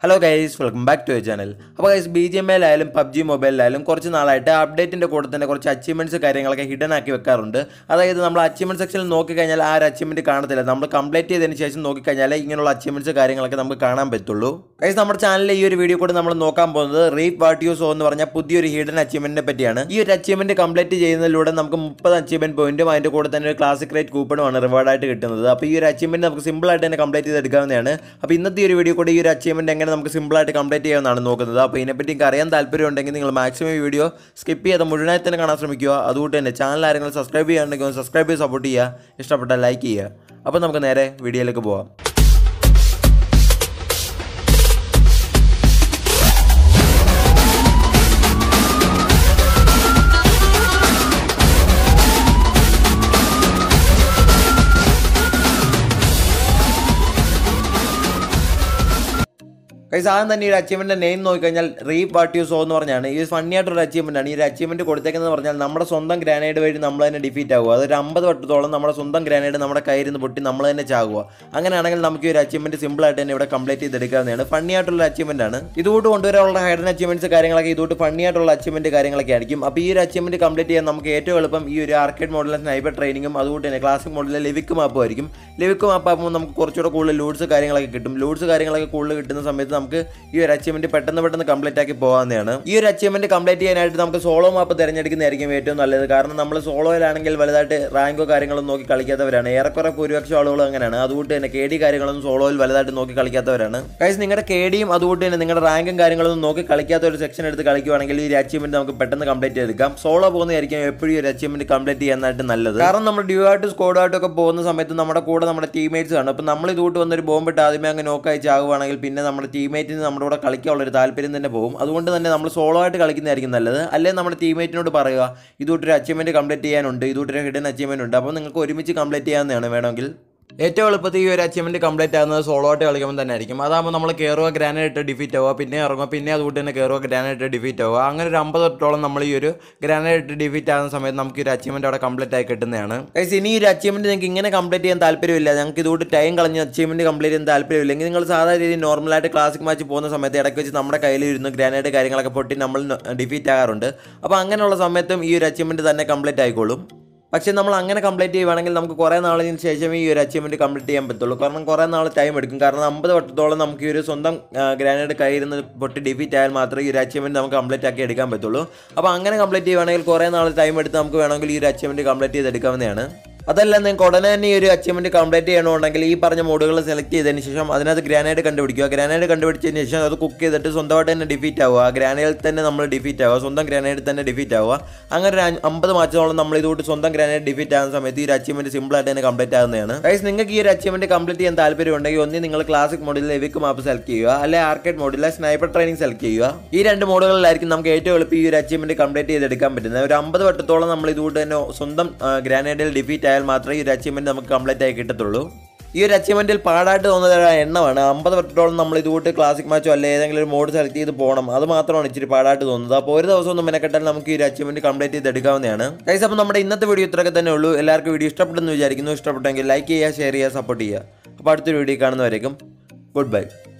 hello guys welcome back to you channel അപ്പോൾ guys B G M എയിലായാലും PUBG മൊബൈലിലായാലും കുറച്ച് നാളായിട്ട് അപ്ഡേറ്റിൻ്റെ കൂടെ തന്നെ കുറച്ച് അച്ചീവ്മെൻറ്റ്സ് കാര്യങ്ങളൊക്കെ ഹിഡൻ ആക്കി വെക്കാറുണ്ട് അതായത് നമ്മൾ അച്ചീവ്മെൻറ്റ് സെക്ഷനിൽ നോക്കിക്കഴിഞ്ഞാൽ ആ ഒരു അച്ചീവ്മെൻറ്റ് കാണത്തില്ല നമ്മൾ കംപ്ലീറ്റ് ചെയ്തതിന് ശേഷം നോക്കിക്കഴിഞ്ഞാൽ ഇങ്ങനെയുള്ള അച്ചീവ്മെൻറ്റ്സ് കാര്യങ്ങളൊക്കെ നമുക്ക് കാണാൻ പറ്റുള്ളൂ ഗൈസ് നമ്മുടെ ചാനലിൽ ഈ ഒരു വീഡിയോ കൂടെ നമ്മൾ നോക്കാൻ പോകുന്നത് റീപ് വാട്ട് യു സോ എന്ന് പറഞ്ഞ പുതിയൊരു ഹിഡൻ അച്ചീവ്മെൻറ്റിനെ പറ്റിയാണ് ഈ ഒരു അച്ചീവ്മെൻറ്റ് കംപ്ലീറ്റ് ചെയ്യുന്നതിലൂടെ നമുക്ക് മുപ്പത് അച്ചീവ്മെൻറ്റ് പോയിന്റും അതിൻ്റെ കൂടെ തന്നെ ഒരു ക്ലാസിക് റേറ്റ് കൂപ്പണുമാണ് റിവാർഡായിട്ട് കിട്ടുന്നത് അപ്പോൾ ഈ ഒരു അച്ചീവ്മെൻറ്റ് നമുക്ക് സിമ്പിളായിട്ട് തന്നെ കംപ്ലീറ്റ് ചെയ്തെടുക്കാവുന്നതാണ് അപ്പോൾ ഇന്നത്തെ ഈ ഒരു വീഡിയോ കൂടെ ഈ ഒരു അച്ചീവ്മെൻറ്റ് എങ്ങനെ നമുക്ക് സിമ്പിളായിട്ട് കംപ്ലീറ്റ് ചെയ്യാമെന്നാണ് നോക്കുന്നത് അപ്പോൾ ഇതിനെപ്പറ്റി നിങ്ങൾക്ക് അറിയാൻ താല്പര്യം ഉണ്ടെങ്കിൽ നിങ്ങൾ മാക്സിമം ഈ വീഡിയോ സ്കിപ്പ് ചെയ്ത് മുഴുവനായി തന്നെ കാണാൻ ശ്രമിക്കുക അതുകൊണ്ട് തന്നെ ചാനൽ ആരെങ്കിലും സബ്സ്ക്രൈബ് ചെയ്യാനുണ്ടെങ്കിൽ ഒന്ന് സബ്സ്ക്രൈബ് ചെയ്ത് സപ്പോർട്ട് ചെയ്യുക ഇഷ്ടപ്പെട്ടാൽ ലൈക്ക് ചെയ്യുക അപ്പോൾ നമുക്ക് നേരെ വീഡിയോയിലേക്ക് പോവാം കൈസ് ആദ്യം തന്നെ ഈ ഒരു അച്ചീവ്മെന്റ് നെയിം നോക്കിക്കഴിഞ്ഞാൽ റീപ് വാട്ട് യു സോ എന്ന് പറഞ്ഞാണ് ഈ ഫണ്ണി ആയിട്ടൊരു അച്ചീവ്മെന്റ് ആണ് ഈ ഒരു അച്ചീവ്മെന്റ് കൊടുത്തേക്കുന്നത് പറഞ്ഞാൽ നമ്മുടെ സ്വന്തം ഗ്രാനൈഡ് വഴി നമ്മൾ തന്നെ ഡിഫീറ്റ് ആകുക അതൊരു അമ്പത് വട്ടത്തോളം നമ്മുടെ സ്വന്തം ഗ്രാനൈഡ് നമ്മുടെ കയ്യിൽ നിന്ന് പൊട്ടി നമ്മൾ തന്നെ ചാകുക അങ്ങനെയാണെങ്കിൽ നമുക്ക് ഈ ഒരു അച്ചീവ്മെന്റ് സിമ്പിൾ ആയിട്ട് തന്നെ ഇവിടെ കംപ്ലീറ്റ് ചെയ്തെടുക്കാവുന്നതാണ് ഫണ്ണി ആയിട്ടുള്ള അച്ചീവ്മെന്റ് ആണ് ഇതുകൊണ്ട് കൊണ്ടുവരാനുള്ള ഹൈഡൻ അച്ചീവ്മെന്റ്സ് കാര്യങ്ങളൊക്കെ ഇതുകൊണ്ട് ഫണ്ണി ആയിട്ടുള്ള അച്ചീവ്മെന്റ് കാര്യങ്ങളൊക്കെ ആയിരിക്കും അപ്പോൾ ഈ ഒരു അച്ചീവ്മെന്റ് കംപ്ലീറ്റ് ചെയ്യാൻ നമുക്ക് ഏറ്റവും എളുപ്പം ഈ ഒരു ആർക്കേഡ് മോഡലിലെ സ്നൈപ്പർ ട്രെയിനിങ്ങും അതുകൊണ്ട് തന്നെ ക്ലാസിക് മോഡലിലെ ലിവിക്ക് മാപ്പും ആയിരിക്കും ലിവിക്ക് മാപ്പ് ആകുമ്പോൾ നമുക്ക് കുറച്ചുകൂടെ കൂടുതൽ ലൂഡ്സ് കാര്യങ്ങളൊക്കെ കിട്ടും ലൂഡ്സ് കാര്യങ്ങളൊക്കെ കൂടുതൽ കിട്ടുന്ന സമയത്ത് നമുക്ക് ഈ ഒരു അച്ചീവ്മെന്റ് പെട്ടെന്ന് പെട്ടെന്ന് കംപ്ലീറ്റ് ആക്കി പോകാവുന്നതാണ് ഈ ഒരു അച്ചീവ്മെന്റ് കംപ്ലീറ്റ് ചെയ്യാനായിട്ട് നമുക്ക് സോളോ മാപ്പ് തിരഞ്ഞെടുക്കുന്നതായിരിക്കും ഏറ്റവും നല്ലത് കാരണം നമ്മൾ സോളോയിലാണെങ്കിൽ വലുതായിട്ട് റാങ്കോ കാര്യങ്ങളൊന്നും നോക്കി കളിക്കാത്തവരാണ് ഏറെക്കുറെ ഭൂരിപക്ഷം ആളുകളും അങ്ങനെയാണ് അതുകൊണ്ട് തന്നെ കെ ഡി കാര്യങ്ങളൊന്നും സോളോയിൽ വലുതായിട്ട് നോക്കി കളിക്കാത്തവരാണ് കൈസ് നിങ്ങളുടെ കെ ഡിയും അതുകൊണ്ട് തന്നെ നിങ്ങളുടെ റാങ്കും കാര്യങ്ങളൊന്നും നോക്കി കളിക്കാത്ത ഒരു സെക്ഷൻ എടുത്ത് കളിക്കുവാണെങ്കിൽ ഈ ഒരു അച്ചീവ്മെന്റ് നമുക്ക് പെട്ടെന്ന് കംപ്ലീറ്റ് ചെയ്തെടുക്കാം സോളോ പോകുന്നതായിരിക്കും എപ്പോഴും ഈ ഒരു അച്ചീവ്മെന്റ് കംപ്ലീറ്റ് ചെയ്യാനായിട്ട് നല്ലത് കാരണം നമ്മൾ ഡ്യൂ ആയിട്ട് സ്കോഡ് ആയിട്ടൊക്കെ പോകുന്ന സമയത്ത് നമ്മുടെ കൂടെ നമ്മുടെ ടീമേറ്റ്സ് ആണ് അപ്പോൾ നമ്മൾ ഇതുകൊണ്ട് വന്നൊരു ബോംബിട്ട് ആദ്യമേ അങ്ങ് നോക്കായി ചാകുവാണെങ്കിൽ പിന്നെ നമ്മുടെ ടീമേറ്റിന് നമ്മുടെ കൂടെ കളിക്കാനുള്ള ഒരു താല്പര്യം തന്നെ പോകും അതുകൊണ്ട് തന്നെ നമ്മൾ സോളോ ആയിട്ട് കളിക്കുന്നതായിരിക്കും നല്ലത് അല്ലെങ്കിൽ നമ്മുടെ ടീമേറ്റിനോട് പറയുക ഇതുകൊണ്ടൊരു അച്ചീവ്മെന്റ് കംപ്ലീറ്റ് ചെയ്യാനുണ്ട് ഇതുകൊണ്ടൊരു ഹിഡൻ അച്ചീവ്മെന്റ് ഉണ്ട് അപ്പോൾ നിങ്ങൾക്ക് ഒരുമിച്ച് കംപ്ലീറ്റ് ചെയ്യാവുന്നതാണ് വേണമെങ്കിൽ ഏറ്റവും എളുപ്പത്തിൽ ഈ ഒരു അച്ചീവ്മെന്റ് കംപ്ലീറ്റ് ആകുന്നത് സോളോ ആയിട്ട് കളിക്കുമ്പോൾ തന്നെ ആയിരിക്കും അതാകുമ്പോൾ നമ്മൾ കയറുക ഗ്രാനൈറ്റ് ഇട്ട് ഡിഫീറ്റ് ആവുക പിന്നെ ഇറങ്ങുക പിന്നെ അതുകൊണ്ട് തന്നെ കയറുക ഗ്രാനൈറ്റ് ഇട്ട് ഡിഫീറ്റ് ആവുക അങ്ങനെ ഒരു അമ്പത് തൊട്ടോളം നമ്മൾ ഈ ഒരു ഗ്രാനൈറ്റ് ഇട്ട് ഡിഫീറ്റ് ആകുന്ന സമയത്ത് നമുക്ക് ഈ ഒരു അച്ചീവ്മെന്റ് അവിടെ കംപ്ലീറ്റ് ആയി കിട്ടുന്നതാണ് ഗൈസ് ഇനി ഈ ഒരു അച്ചീവ്മെന്റ് നിങ്ങൾക്ക് ഇങ്ങനെ കംപ്ലീറ്റ് ചെയ്യാൻ താല്പര്യമില്ല ഞങ്ങൾക്ക് ഇതുകൊണ്ട് ടൈം കളഞ്ഞ് അച്ചീവ്മെന്റ് കംപ്ലീറ്റ് ചെയ്യാൻ താല്പര്യമില്ലെങ്കിൽ നിങ്ങൾ സാധാരണ രീതിയിൽ നോർമലായിട്ട് ക്ലാസിക് മാച്ച് പോകുന്ന സമയത്ത് ഇടയ്ക്ക് വെച്ച് നമ്മുടെ കയ്യിൽ ഇരുന്ന് ഗ്രാനൈറ്റ് കാര്യങ്ങളൊക്കെ പൊട്ടി നമ്മൾ ഡിഫീറ്റ് ആകാറുണ്ട് അപ്പോൾ അങ്ങനെയുള്ള സമയത്തും ഈ ഒരു അച്ചീവ്മെന്റ് തന്നെ കംപ്ലീറ്റ് ആയിക്കോളും പക്ഷേ നമ്മൾ അങ്ങനെ കംപ്ലീറ്റ് ചെയ്യുവാണെങ്കിൽ നമുക്ക് കുറേ നാളിന് ശേഷമേ ഈ ഒരു അച്ചീവ്മെൻറ്റ് കംപ്ലീറ്റ് ചെയ്യാൻ പറ്റുള്ളൂ കാരണം കുറേ നാൾ ടൈം എടുക്കും കാരണം അമ്പത് വട്ടത്തോളം നമുക്ക് ഈ ഒരു സ്വന്തം ഗ്രാനൈഡ് കയ്യിൽ നിന്ന് പൊട്ടി ഡിഫീറ്റ് ആയാൽ മാത്രമേ ഈ ഒരു അച്ചീവ്മെൻറ്റ് നമുക്ക് കംപ്ലീറ്റ് ആക്കി എടുക്കാൻ പറ്റുള്ളൂ അപ്പോൾ അങ്ങനെ കംപ്ലീറ്റ് ചെയ്യുവാണെങ്കിൽ കുറേ നാൾ ടൈം എടുത്ത് നമുക്ക് വേണമെങ്കിൽ ഈ ഒരു അച്ചീവ്മെൻറ്റ് കംപ്ലീറ്റ് ചെയ്തെടുക്കാവുന്നതാണ് അതല്ല നിങ്ങൾക്ക് ഉടനെ തന്നെ ഈ ഒരു അച്ചീവ്മെന്റ് കംപ്ലീറ്റ് ചെയ്യണമെന്നുണ്ടെങ്കിൽ ഈ പറഞ്ഞ മോഡുകൾ സെലക്ട് ചെയ്തതിന് ശേഷം അതിനകത്ത് ഗ്രാനൈഡ് കണ്ടുപിടിക്കുക ഗ്രാനൈഡ് കണ്ടുപിടിച്ചതിന് ശേഷം അത് കുക്ക് ചെയ്തിട്ട് സ്വന്തമായിട്ട് തന്നെ ഡിഫീറ്റ് ആവുക ഗ്രാനൈഡിൽ തന്നെ നമ്മൾ ഡിഫീറ്റ് ആവുക സ്വന്തം ഗ്രാനൈഡിൽ തന്നെ ഡിഫീറ്റ് ആവുക അങ്ങനെ ഒരു അമ്പത് മാച്ചോളം നമ്മൾ ഇതുകൊണ്ട് സ്വന്തം ഗ്രാനൈഡ് ഡിഫീറ്റ് ആകുന്ന സമയത്ത് ഈ ഒരു അച്ചീവ്മെന്റ് സിമ്പിൾ ആയിട്ട് തന്നെ കംപ്ലീറ്റ് ആകുന്നതാണ് ഗൈസ് നിങ്ങൾക്ക് ഈ ഒരു അച്ചീവ്മെന്റ് കംപ്ലീറ്റ് ചെയ്യാൻ താല്പര്യം ഉണ്ടെങ്കിൽ ഒന്നി നിങ്ങൾ ക്ലാസിക് മോഡിലെ എവിക് മാപ്പ് സെലക്ട് ചെയ്യുക അല്ലെ ആർക്കേഡ് മോഡിലെ സ്നൈപ്പർ ട്രെയിനിങ് സെലക്ട് ചെയ്യുക ഈ രണ്ട് മോഡുകളിലായിരിക്കും നമുക്ക് ഏറ്റവും എളുപ്പം ഈ ഒരു അച്ചീവ്മെന്റ് കംപ്ലീറ്റ് ചെയ്തെടുക്കാൻ പറ്റുന്നത് ഒരു അമ്പത് വട്ടത്തോളം നമ്മൾ ഇതുകൊണ്ട് തന്നെ സ്വന്തം ഗ്രാനൈഡിൽ ഡിഫീറ്റ് ആയാൽ മാത്രമേ ഈ ഒരു അച്ചീവ്മെന്റ് നമുക്ക് കംപ്ലീറ്റ് ആയി കിട്ടത്തുള്ളൂ ഈ ഒരു അച്ചീവ്മെന്റിൽ പാടായിട്ട് തോന്നുന്ന ഒരു എണ്ണമാണ് അമ്പത് വട്ടത്തോളം നമ്മൾ ഇതുകൂട്ട് ക്ലാസിക് മാച്ചോ അല്ലെ ഏതെങ്കിലും ഒരു മോഡ് സെലക്ട് ചെയ്ത് പോകണം അത് മാത്രമാണ് ഇച്ചിരി പാടായിട്ട് തോന്നുന്നത് അപ്പോൾ ഒരു ദിവസം ഒന്നും മെനക്കെട്ടാൽ നമുക്ക് ഈ ഒരു അച്ചീവ്മെന്റ് കംപ്ലീറ്റ് ചെയ്ത് എടുക്കാവുന്നതാണ് കൈസ് അപ്പോൾ നമ്മുടെ ഇന്നത്തെ വീഡിയോ ഇത്രയൊക്കെ തന്നെ ഉള്ളൂ എല്ലാവർക്കും വീഡിയോ ഇഷ്ടപ്പെട്ടെന്ന് വിചാരിക്കുന്നു ഇഷ്ടപ്പെട്ടെങ്കിൽ ലൈക്ക് ചെയ്യുക ഷെയർ ചെയ്യുക സപ്പോർട്ട് ചെയ്യുക അപ്പോൾ അടുത്തൊരു വീഡിയോ കാണുന്നവരേക്കും ഗുഡ് ബൈ